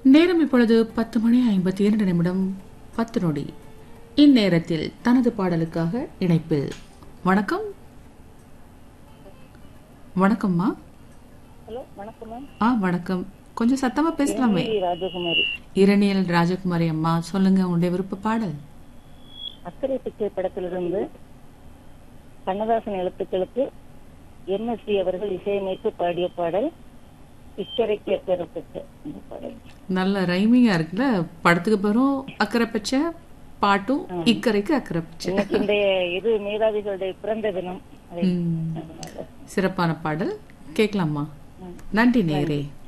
நேரம் இப்பொழுது பத்து மணி ஐம்பத்தி இரண்டு நிமிடம் பத்து நொடி இந்நேரத்தில் தனது பாடலுக்காக இணைப்பில் வணக்கம் வணக்கம்மா ஹலோ வணக்கம் மேம் ஆ வணக்கம் கொஞ்சம் சத்தமா பேசலாமே வி. ராஜகுமாரி இரணியல் ராஜகுமாரி அம்மா சொல்லுங்க உங்களுடைய விருப்ப பாடல் அக்கறை பிச்சை படத்திலிருந்து கண்ணதாசன் எழுத்துக்களுக்கு எம்எஸ்வி அவர்கள் இசையமைத்து பாடிய பாடல் இக்கரைக்கு அக்கறைப்பட்டு இந்த பாடல் நல்ல ரைமிங்கா இருக்குல்ல படத்துக்கு பிறகும் அக்கறை பச்சை பாட்டும் இக்கரைக்கு அக்கறை பச்சை இன்னைக்கு இந்த இது மேதாவிகளுடைய பிறந்த தினம் அதை ம். சிறப்பான பாடல் கேட்கலாமா நன்றி நேரே